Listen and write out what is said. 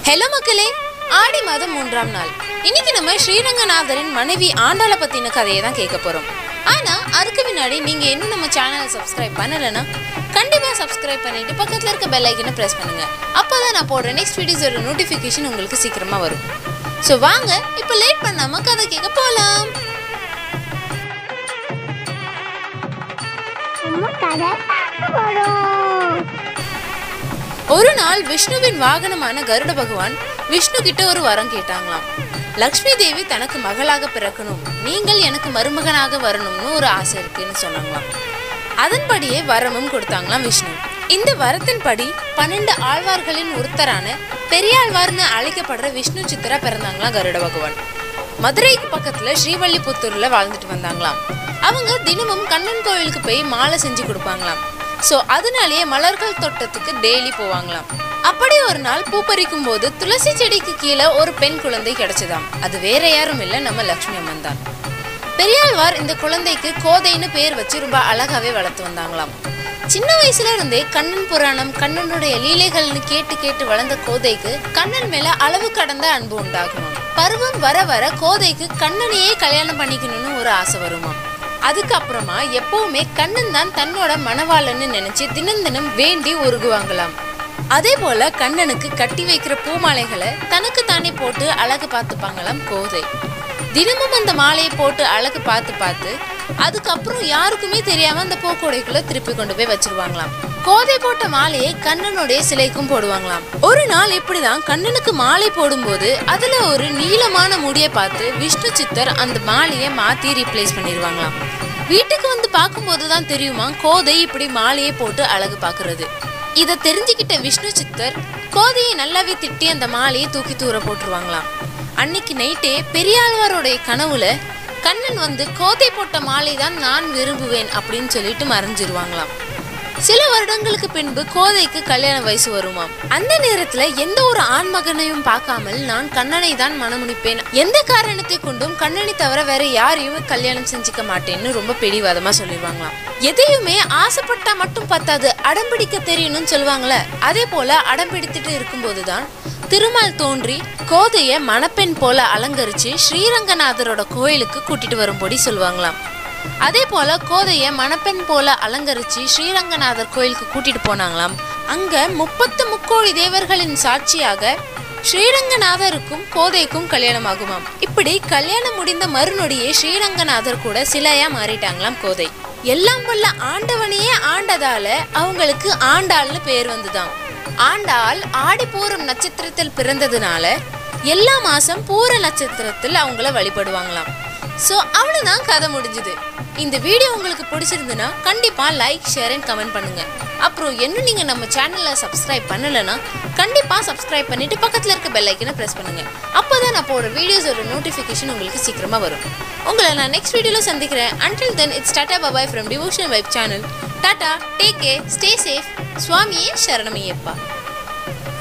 hello மக்களே ஆடி மாதம் மூன்றாம் நாள் இன்னைக்கு நம்ம ஸ்ரீரங்கநாதரின் மனைவி ஆண்டாளை பத்தின கதையை தான் கேட்க போறோம் ஆனா அதுக்கு முன்னாடி நீங்க இன்னும் நம்ம சேனலை சப்ஸ்கிரைப் பண்ணலைன்னா கண்டிப்பா சப்ஸ்கிரைப் பண்ணிட்டு பக்கத்துல இருக்க பெல் ஐக்கனை பிரஸ் பண்ணுங்க அப்போதான் நான் போடுற நெக்ஸ்ட் வீடியோஸோட நோட்டிஃபிகேஷன் உங்களுக்கு சீக்கிரமா வரும் ஸோ வாங்க இப்போ லேட் பண்ணாம கதை கேட்க போலாம் நம்ம கதை பார்க்க போறோம் ஒரு நாள் விஷ்ணுவின் வாகனமான கருட பகவான் விஷ்ணு கிட்ட ஒரு வரம் கேட்டாங்களாம் லக்ஷ்மி தேவி தனக்கு மகளாக பிறக்கணும் நீங்கள் எனக்கு மருமகனாக வரணும்னு ஒரு ஆசை இருக்குன்னு சொன்னாங்களாம் அதன்படியே வரமும் கொடுத்தாங்களாம் விஷ்ணு இந்த வரத்தின்படி பன்னெண்டு ஆழ்வார்களின் ஒருத்தரான பெரியாழ்வார்னு அழைக்கப்படுற விஷ்ணு சித்திரா பிறந்தாங்களாம் கருட பகவான் மதுரைக்கு பக்கத்துல ஸ்ரீவல்லிபுத்தூர்ல வாழ்ந்துட்டு வந்தாங்களாம் அவங்க தினமும் கண்ணன் கோவிலுக்கு போய் மாலை செஞ்சு கொடுப்பாங்களாம் ஸோ அதனாலேயே மலர்கள் தோட்டத்துக்கு டெய்லி போவாங்களாம் அப்படி ஒரு நாள் பூ பறிக்கும் போது துளசி செடிக்கு கீழே ஒரு பெண் குழந்தை கிடைச்சதாம் அது வேற யாரும் இல்லை நம்ம லக்ஷ்மி அம்மன் தான் பெரியாழ்வார் இந்த குழந்தைக்கு கோதைன்னு பேர் வச்சு ரொம்ப அழகாவே வளர்த்து வந்தாங்களாம் சின்ன வயசுல இருந்தே கண்ணன் புராணம் கண்ணனுடைய லீலைகள்னு கேட்டு கேட்டு வளர்ந்த கோதைக்கு கண்ணன் மேல அளவு கடந்த அன்பு உண்டாகுமாம் பருவம் வர வர கோதைக்கு கண்ணனையே கல்யாணம் பண்ணிக்கணும்னு ஒரு ஆசை வருமாம் அதுக்கப்புறமா எப்பவுமே கண்ணன் தான் தன்னோட மணவாளன்னு நினைச்சு தினம் தினம் வேண்டி உருகுவாங்களாம் அதே போல கண்ணனுக்கு கட்டி வைக்கிற பூமாலைகளை தனக்கு தானே போட்டு அழகு பார்த்துப்பாங்களாம் கோதை தினமும் அந்த மாலையை போட்டு அழகு பார்த்து பார்த்து அதுக்கப்புறம் யாருக்குமே தெரியாம அந்த பூக்கோடைக்குள்ள திருப்பி கொண்டு போய் வச்சிருவாங்களாம் கோதை போட்ட மாலையை கண்ணனுடைய சிலைக்கும் போடுவாங்களாம் ஒரு நாள் இப்படிதான் கண்ணனுக்கு மாலை போடும்போது அதுல ஒரு நீளமான முடியை பார்த்து விஷ்ணு சித்தர் அந்த மாலையை மாத்தி ரீப்ளேஸ் பண்ணிடுவாங்களாம் வீட்டுக்கு வந்து பார்க்கும்போது தான் தெரியுமா கோதை இப்படி மாலையை போட்டு அழகு பார்க்கறது இதை தெரிஞ்சுக்கிட்ட விஷ்ணு சித்தர் கோதையை நல்லாவே திட்டி அந்த மாலையை தூக்கி தூர போட்டுருவாங்களாம் அன்னைக்கு நைட்டே பெரியாழ்வாரோடைய கனவுல கண்ணன் வந்து கோதை போட்ட மாலை தான் நான் விரும்புவேன் அப்படின்னு சொல்லிட்டு மறைஞ்சிருவாங்களாம் சில வருடங்களுக்கு பின்பு கோதைக்கு கல்யாண வயசு வருமாம் அந்த நேரத்துல எந்த ஒரு ஆண் மகனையும் பார்க்காமல் நான் கண்ணனை தான் மனமுடிப்பேன் எந்த காரணத்தை கொண்டும் கண்ணனை தவிர வேற யாரையும் கல்யாணம் செஞ்சுக்க மாட்டேன்னு ரொம்ப பிடிவாதமா சொல்லிடுவாங்களாம் எதையுமே ஆசைப்பட்டா மட்டும் பத்தாது அடம்பிடிக்க தெரியணும்னு சொல்லுவாங்கல்ல அதே போல அடம்பிடித்துட்டு இருக்கும்போதுதான் திருமால் தோன்றி கோதைய மணப்பெண் போல அலங்கரிச்சு ஸ்ரீரங்கநாதரோட கோயிலுக்கு கூட்டிட்டு வரும்படி சொல்லுவாங்களாம் அதே போல கோதைய மணப்பெண் போல அலங்கரிச்சு ஸ்ரீரங்கநாதர் கோயிலுக்கு கூட்டிட்டு போனாங்களாம் அங்க முப்பத்து முக்கோடி தேவர்களின் சாட்சியாக ஸ்ரீரங்கநாதருக்கும் கோதைக்கும் கல்யாணம் ஆகுமாம் இப்படி கல்யாணம் முடிந்த மறுநொடியே ஸ்ரீரங்கநாதர் கூட சிலையா மாறிட்டாங்களாம் கோதை எல்லாம் வல்ல ஆண்டவனையே ஆண்டதால அவங்களுக்கு ஆண்டாள்னு பேர் வந்துதாம் ஆண்டாள் ஆடி பூரம் நட்சத்திரத்தில் பிறந்ததுனால எல்லா மாசம் பூர நட்சத்திரத்தில் அவங்கள வழிபடுவாங்களாம் ஸோ அவ்வளோதான் கதை முடிஞ்சுது இந்த வீடியோ உங்களுக்கு பிடிச்சிருந்துன்னா கண்டிப்பாக லைக் ஷேர் அண்ட் கமெண்ட் பண்ணுங்க அப்புறம் இன்னும் நீங்கள் நம்ம சேனலை சப்ஸ்கிரைப் பண்ணலைன்னா கண்டிப்பாக சப்ஸ்கிரைப் பண்ணிட்டு பக்கத்தில் இருக்க பெல் ஐக்கனை ப்ரெஸ் பண்ணுங்க அப்போ தான் நான் போடுற வீடியோஸோட நோட்டிஃபிகேஷன் உங்களுக்கு சீக்கிரமாக வரும் உங்களை நான் நெக்ஸ்ட் வீடியோவில் சந்திக்கிறேன் until then it's tata bye bye from devotion vibe channel tata take care stay safe சுவாமியே சரணமையப்பா